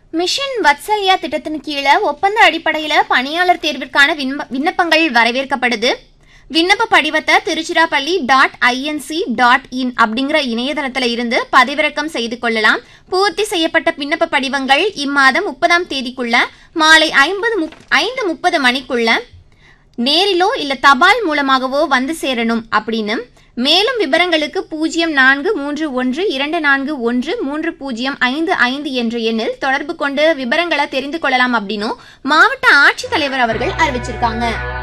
mission Vatsalya திட்டத்தின் கீழே ஒப்பந்த அடிப்படையில் பணியாளர் தேர்விற்கான விண்ண- விண்ணப்பங்கள் வரவேற்கப்படுது விண்ணப்ப படிவத்தை Tiruchirappalli dot INC dot in அப்படிங்கிற இணையதளத்தில் இருந்து பதிவிறக்கம் செய்து கொள்ளலாம் பூர்த்தி செய்யப்பட்ட விண்ணப்ப படிவங்கள் இம்மாதம் முப்பதாம் தேதிக்குள்ள மாலை ஐம்பது முப்- ஐந்து முப்பது மணிக்குள்ள நேரிலோ இல்ல தபால் மூலமாகவோ வந்து சேரணும் அப்படின்னு மேலும் விவரங்களுக்கு பூஜ்ஜியம் நான்கு மூன்று ஒன்று இரண்டு நான்கு ஒன்று மூன்று பூஜ்ஜியம் ஐந்து ஐந்து என்ற எண்ணில் தொடர்பு கொண்டு விவரங்களை தெரிந்து கொள்ளலாம் அப்படின்னும் மாவட்ட ஆட்சித்தலைவர் அவர்கள் அறிவிச்சிருக்காங்க